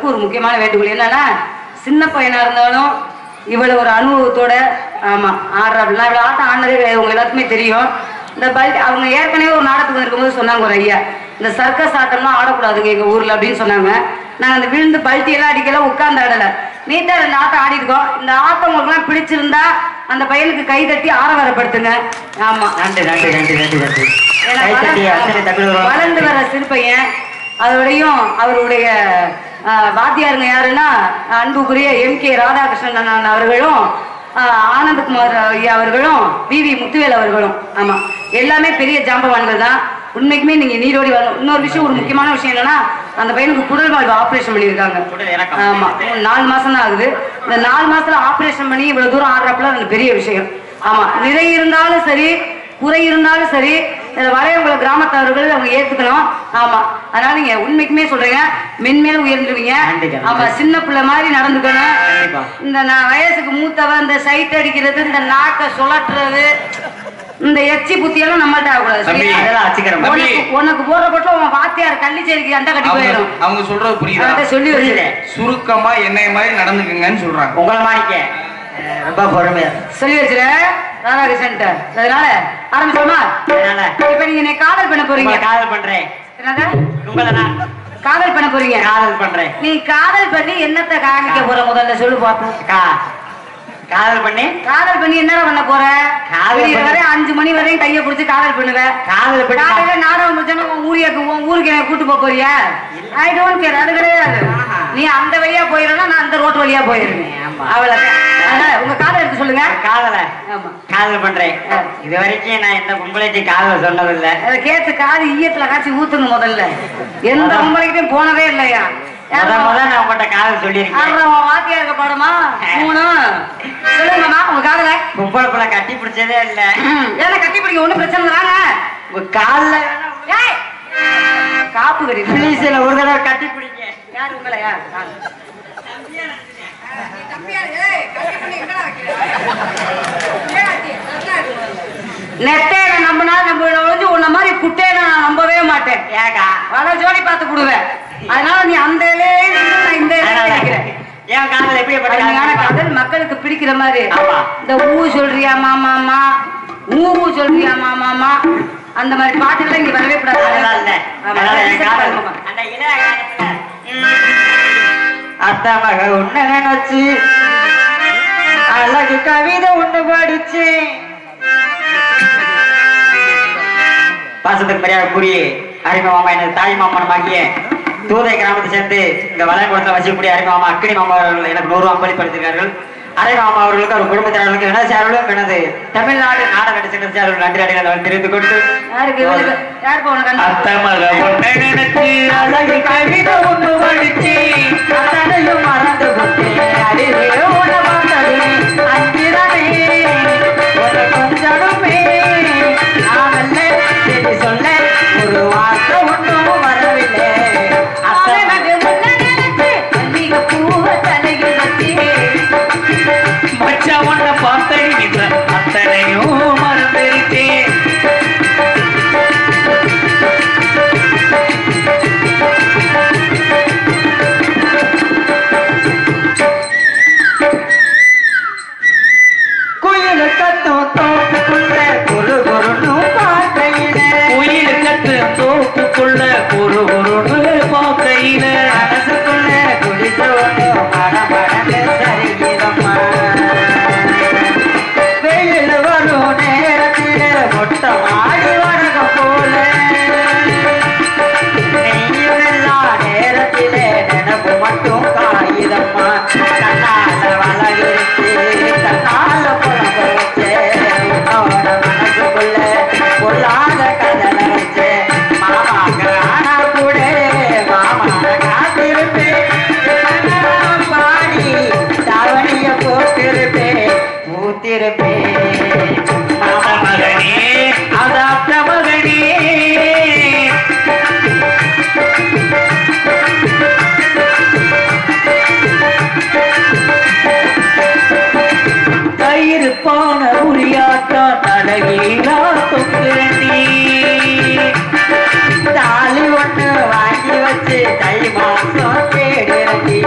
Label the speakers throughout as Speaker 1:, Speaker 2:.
Speaker 1: அவர்களுக்கு ஒரு முக்கியமான வேண்டுகோள் என்னன்னா சின்ன பையனா இருந்தாலும் இவ்வளவு ஒரு அனுபவத்தோட ஆமா ஆடுறாப்புல இவ்வளவு ஆட்டம் ஆடினதே கிடையாது உங்க எல்லாத்துக்குமே தெரியும் இந்த பல்டி அவங்க ஏற்கனவே ஒரு நாடகத்துக்கு இருக்கும்போது சொன்னாங்க ஒரு ஐயா இந்த சர்க்கஸ் ஆட்டம்லாம் ஆடக்கூடாதுங்க எங்க ஊர்ல அப்படின்னு சொன்னாங்க நாங்க அந்த விழுந்து பல்ட்டி எல்லாம் அடிக்கல உட்கார்ந்து ஆடல நீட்டா ரெண்டு ஆட்டம் ஆடி இருக்கோம் இந்த ஆட்டம் உங்களுக்கு பிடிச்சிருந்தா அந்த பையனுக்கு கை தட்டி ஆரவாரப்படுத்துங்க ஆமா
Speaker 2: நன்றி நன்றி நன்றி நன்றி நன்றி
Speaker 1: ஏன்னா
Speaker 2: கை தட்டி அத்தனை
Speaker 1: வளர்ந்து-
Speaker 2: தமிழர்களும்
Speaker 1: வளர்ந்து வர சிறு பையன் அதோடையும் அவருடைய ஆஹ், வாத்தியாருங்க யாருன்னா அன்புக்குரிய எம் கே ராதாகிருஷ்ணன் அண்ணன் அவர்களும் ஆஹ், ஆனந்தகுமார் ஐயா அவர்களும் வி வி முத்துவேல் அவர்களும் ஆமா எல்லாமே பெரிய ஜாம்பவான்கள் தான் உண்மைக்குமே நீங்க நீரோடி வரணும் இன்னொரு விஷயம் ஒரு முக்கியமான விஷயம் என்னன்னா அந்த பையனுக்கு குடல் வாழ்வு ஆபரேஷன் பண்ணியிருக்காங்க
Speaker 2: குடல் இறக்கம்.
Speaker 1: ஆமா நாலு மாசம் தான் ஆகுது இந்த நாலு மாசத்துல ஆபரேஷன் பண்ணி இவ்வளவு தூரம் ஆடுறப்பல அது பெரிய விஷயம் ஆமா நிறை இருந்தாலும் சரி குறை இருந்தாலும் சரி இதுல வரையவங்களை கிராமத்தவர்கள் அவங்க ஏத்துக்கணும் ஆமா அதனால நீங்க உண்மைக்குமே சொல்றீங்க மென்மேலும் உயர்ந்துருவீங்க
Speaker 2: கண்டிப்பா.
Speaker 1: ஆமா சின்ன பிள்ளை மாதிரி நடந்துக்கணும்
Speaker 2: கண்டிப்பா.
Speaker 1: இந்த நான் வயசுக்கு மூத்தவன் இந்த சைட் அடிக்கிறது இந்த நாக்கை சுழற்றுறது இந்த எச்சி புத்தியெல்லாம் நம்மள்ட்ட ஆகக்கூடாது
Speaker 3: தம்பி,
Speaker 1: சரியா?
Speaker 2: அதெல்லாம் வச்சுக்கிறேன்
Speaker 1: உனக்கு உனக்கு போற பட்டம் உன் வாத்தியார் கள்ளிச்சேரிக்கு அண்டை கட்டி
Speaker 3: அவங்க
Speaker 1: போயிடும்
Speaker 3: அவங்க சொல்றது புரியுதா
Speaker 1: அவன்கிட்ட சொல்லி
Speaker 2: புரியல.
Speaker 1: வச்சிரு
Speaker 3: சுருக்கமா என்னைய மாதிரி நடந்துக்குங்கன்னு சொல்றாங்க
Speaker 2: உங்களை மாணிக்க அஹ், ரொம்ப பொறுமையா
Speaker 1: சொல்லி வச்சிரு ராதாகிருஷ்ணன் அதனால ஆரம்பிச்சோமா
Speaker 2: அதனால
Speaker 1: இப்ப நீங்க என்னை காதல் பண்ண போறீங்க
Speaker 2: உங்களை காதல் பண்றேன்
Speaker 1: என்னது
Speaker 2: உங்களை நான்
Speaker 1: காதல் பண்ண போறீங்க
Speaker 2: காதல் பண்றேன்
Speaker 1: நீ காதல் பண்ணி என்னத்த காமிக்க போற முதல்ல சொல்லு பாப்போம்
Speaker 2: கா காதல் பண்ணி
Speaker 1: காதல் பண்ணி என்னடா பண்ண போற
Speaker 2: காதல்
Speaker 1: விடிய
Speaker 2: பண்ணி-
Speaker 1: வரை அஞ்சு மணி வரையும் கைய புடிச்சு காதல் பண்ணுவ
Speaker 2: காதல் பண்ணி
Speaker 1: காலையில நாடகம் முடிச்சோன்னா உன் ஊருக்கு உன் ஊருக்கு என்ன கூட்டு போக போறியா ஐ டோன்ட் கேர் அது கிடையாது
Speaker 2: ஆஹா.
Speaker 1: நீ அந்த வழியா போயிடணும் நான் அந்த ரோட்டு வழியா போயிருவேன்
Speaker 2: ஆமா.
Speaker 1: அவ்வளவுதான் அதனால உங்க காதல் எடுத்து சொல்லுங்க
Speaker 2: காதல
Speaker 1: ஆமா
Speaker 2: காதல் பண்றேன்
Speaker 1: ஆ.
Speaker 2: இது வரைக்கும் நான் எந்த பொம்பளைக்கு காதல் சொன்னதில்லை
Speaker 1: அதை கேட்டு காது ஈயத்துல காய்ச்சி ஊத்தணும் முதல்ல எந்த
Speaker 2: அதான்.
Speaker 1: பொம்பளைக்கிட்டையும் போனதே இல்லையா
Speaker 2: முத முத நான் உங்கள்கிட்ட காதல் சொல்லியிருக்கேன்
Speaker 1: ஆடுற உன் வாத்தியா இருக்க பாடமா மூணு சொல்லுங்கம்மா உங்க காதல
Speaker 2: பொம்பளை பிள்ளை கட்டி பிடிச்சதே இல்ல
Speaker 1: ஏன்னா கட்டி பிடிக்க ஒண்ணும் பிரச்சனை இல்லை, வாங்க
Speaker 2: உங்க கால்ல
Speaker 1: ஏய், காப்பு கட்டி
Speaker 2: பிளீஸ்ல ஒரு தடவை கட்டி பிடிங்க
Speaker 1: யார் உங்களையா நெட்டையில நம்பினா நம்ம ஒழிஞ்சு உன்ன மாதிரி குட்டையில நான் நம்பவே மாட்டேன்
Speaker 2: ஏகா
Speaker 1: பல ஜோடி பார்த்து கொடுவேன் அதனால நீ அந்த இலையே நின்னு நான் இந்த இலையில நிக்கிறேன்
Speaker 2: என் காதல் எப்படி
Speaker 1: அருமையான காதல் மக்களுக்கு பிடிக்கிற மாதிரி
Speaker 2: ஆமா.
Speaker 1: இந்த ஊ சொல்றியா மாமாமா ஊ ஊ சொல்றியா மாமாமா அந்த மாதிரி பாட்டுகளை இங்க வரவே கூடாது
Speaker 2: அதெல்லாம் இல்ல
Speaker 1: ஆமா,
Speaker 2: அதனால என் காதல்
Speaker 1: ஆமா.
Speaker 2: அந்த இளைய காலத்துல அத்தா மக உன்ன நினைச்சு அழகு கவிதை ஒண்ணு படிச்சு பாசத்துக்கு மரியாதை கூறி அரிமை மாமா எனது தாய் மாமனமாகிய தூதை கிராமத்தை சேர்ந்து இந்த வளையகுளத்தில் வசிக்கக்கூடிய அரிமை மாமா அக்கினி மாமா அவர்கள் எனக்கு நூறு அம்பளிப்படுத்திருக்கார்கள் அரை மாமா அவர்களுக்கு அவர் குடும்பத்தினர்களுக்கு எனது சேரலும் எனது தமிழ்நாடு நாடக நடிச்சர் சேரலும் நன்றி அடைகள் தெரிந்து கொண்டு
Speaker 1: யாருக்கு இவளுக்கு யாருக்கு உனக்கு அந்த-
Speaker 3: அத்தமக பொண்ணை நினைச்சு
Speaker 2: அழகு கவிதை ஒண்ணு படிச்சு அத்தனையும் மறந்து விட்டேன் அறிவே உணவந்தது அன்பிரமே ஒரு கொஞ்சமே நாமல்ல சரி சொல்ல ஒரு வார்த்தை ஒன்றும் வரவில்லை அத்தனை
Speaker 1: அவனுக்கு முன்ன நினைச்சு மல்லிகை பூவை தலையில் வச்சு
Speaker 3: மச்ச உன்னை பார்த்தேன் இந்த அத்தனையும் மறந்துருக்கேன்
Speaker 2: குயில் கத்தும் தோப்புக்குள்ள குரு குருன்னு பார்க்கையிலே
Speaker 3: உயிர் கத்து தோப்புக்குள்ள ஒரு ஒரு பார்க்கையில
Speaker 2: மனசுக்குள்ள குடிச ஒண்ணு மடமடன்னு சரிகிறம்மா. வெயில் வரும் நேரத்திலே மொட்டை மாடி வணக்கம் போல நெய்யும் எல்லா நேரத்திலே நினப்பு மட்டும் காகிதம்மா கண்ணால வளர்ச்சி தன்னால புலம்ப வச்சே உன்னோட மனசுக்குள்ள பொல்லாத கதை நினைச்சே மாமாங்க ஆனா கூட மாமான காத்திருப்பேன் பாடி தாவணிய போட்டிருப்பேன் பூத்திருப்பேன் மாமா
Speaker 3: மகனே அதாப்த மகனே தயிர் பான உரியாட்டா தடகீழா தொங்குறண்டி
Speaker 2: தாலி ஒண்ணு வாங்கி வச்சு தை மாசம் தேடுறி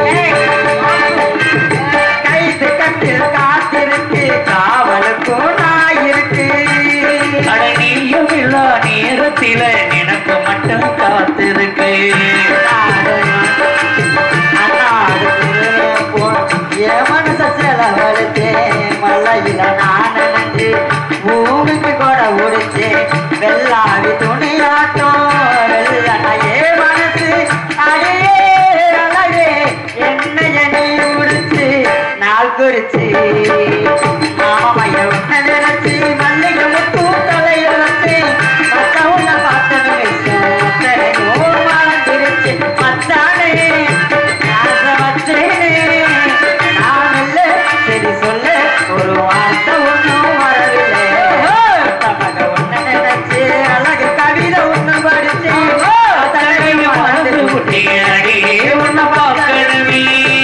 Speaker 2: வெள்ளாவி துணியாட்டம் வெள்ளனையே மனசு அடியே அழகே என்னைய நீ உடுச்சு நாள் குறிச்சு மாமைய உன்ன நினைச்சு மல்லிகை முத்து தலையில வச்சு மத்த உன்னை பார்த்தது விஷயம் மறந்துருச்சு மச்சானே ஆசை வச்சேனே நான் இல்ல சரி சொல்ல ஒரு வார்த்தை ஒன்றும் வரவில்லை தமக உன்னை நினைச்சு அழகு கவிதை ஒண்ணு படிச்சு தலைமையும்
Speaker 3: மனசு
Speaker 2: மறந்து
Speaker 3: குட்டி அடியே உன்னை பார்க்கணுமே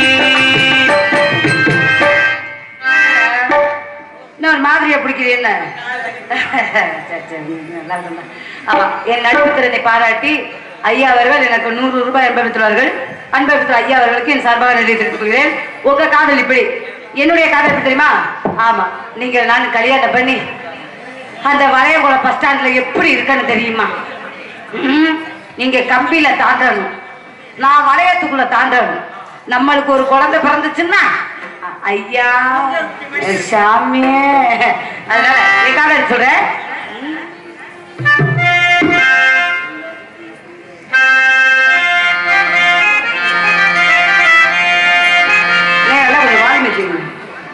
Speaker 1: இன்னொரு மாதிரியா பிடிக்குது என்ன சரி, சரி, நல்லா இருக்குல்ல. ஆமா என் நடிப்பு திறனை பாராட்டி ஐயா அவர்கள் எனக்கு நூறு ரூபாய் அன்பளித்துள்ளார்கள் அன்பளித்துள்ள ஐயா அவர்களுக்கு என் சார்பாக நன்றி தெரிவித்துக் கொள்கிறேன் உங்க காதல் இப்படி என்னுடைய காதல் எப்படி தெரியுமா ஆமா நீங்கள் நான் கல்யாணம் பண்ணி அந்த வளையகுளம் பஸ் ஸ்டாண்ட்ல எப்படி இருக்கன்னு தெரியுமா ம், நீங்க கம்பியில தாண்டணும் நான் வளையத்துக்குள்ள தாண்டணும் நம்மளுக்கு ஒரு குழந்தை பிறந்துச்சுன்னா அ- ஐயா சாமி அதனால எக்காக சொல்றேன் ஏன் எல்லாம் கொஞ்சம் வாங்கி வச்சுக்கணும்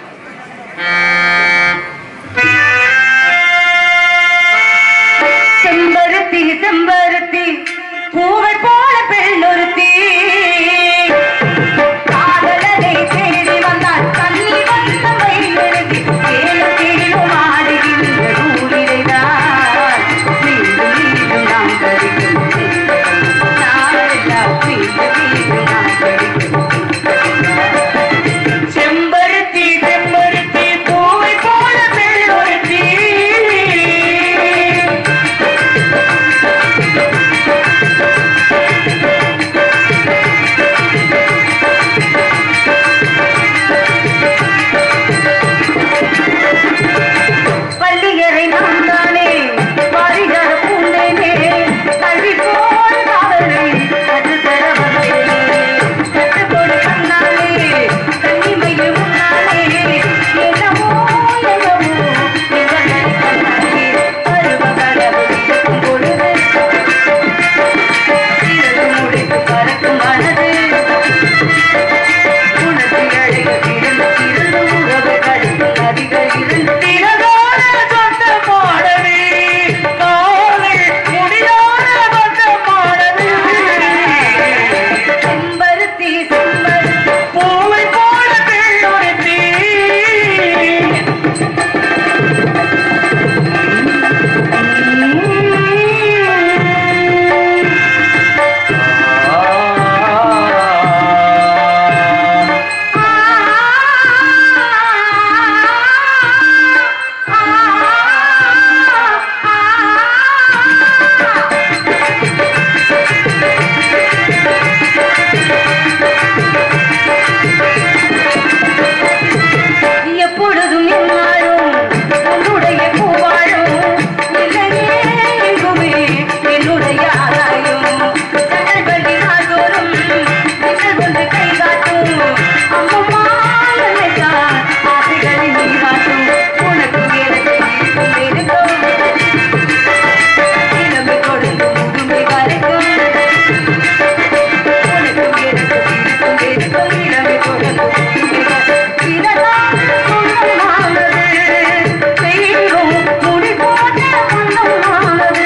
Speaker 1: செம்பருத்தி செம்பருத்தி பூவை போல பெண்ணொருத்தி காதலனை தேடி வந்தால் தண்ணி வந்த வயலெழுதி தேனும் தேனும் ஆடுகின்ற ஊரிலைதான் மீண்டும் மீண்டும் நாம் படிக்கும் நாளெல்லாம் மீண்டும் மீண்டும் நாம் படிக்கும்
Speaker 3: செம்பருத்தி செம்பருத்தி பூவை போல பெண்ணொருத்தி
Speaker 1: பள்ளியறை நான் தானே பாரிஜாத பூந்தேனே கல்வி போல காதலை அது தர வந்தேனே கட்டுக்கோடு கண்ணாலே கன்னிமையில் முன்னாலே என்னமோ என்னமோ நிகழ்ந்தது கண்ணாலே பருவ கடவுள் இருக்கும் பொழுது சிறகு முடித்து பறக்கும் மனது உனக்கு அழகு திறந்து திறந்து உறவு கடிக்கும் நதிகள் இரண்டு
Speaker 3: தினதான சொந்தமானவே காவல் முடியாத பந்தமானவே
Speaker 1: செம்பருத்தி செம்பருத்தி
Speaker 3: பூவை போல பெண்ணொருத்தி
Speaker 1: எப்பொழுதும் என்னாலும் உன்னுடைய பூவாழும் இல்லையே எங்குமே என்னுடைய ஆதாயம் ஜன்னல் வழி நாள்தோறும் மின்னல் வந்து கை காட்டும் அம்மம்மா என்னைத்தான் ஆசைகளை நீ காட்டும் உனக்கு எனக்கு இருக்கும் இருக்கும் இளமை கொடுத்து முதுமை வரைக்கும் உனக்கும் எனக்கும் இருக்கும் இருக்கும் இளமை கொடுத்து முதுமை வரைக்கும் இதனால் சொந்தமானது தெய்வம் முடி போட்ட சொந்தமானது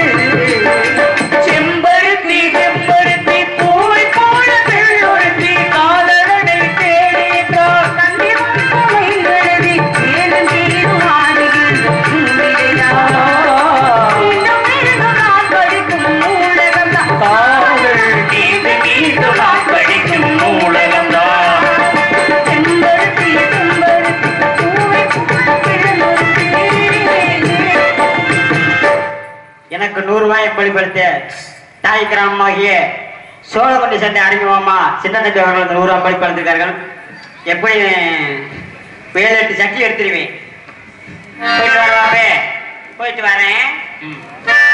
Speaker 3: செம்பருத்தி செம்பருத்தி பூவை போல பெண்ணொருத்தி காதலனை தேடினார்
Speaker 1: தந்தி வந்தமை எழுதி மேலும் தீரும் ஆடுகின்ற உண்மையா இன்னும் மீண்டும் நான் படிக்கும் நூலகம்தான்
Speaker 3: காவல் நீண்டு நீண்டு நான் படிக்கும் நூலகம்தான்
Speaker 1: செம்பருத்தி செம்பருத்தி பூவை போல பிறந்தொருத்தி
Speaker 2: எனக்கு நூறு ரூபாய் பலிப்படுத்த தாய் கிராமமாகிய சோழகுண்டி சந்தை அறிமுகமா சின்ன தம்பி அவர்கள் அந்த நூறு ரூபாய் பலிப்படுத்திருக்கார்கள் எப்படி ஏழு எட்டு சட்டி எடுத்துருவேன் போயிட்டு வரவாவே போயிட்டு வரேன் ம்.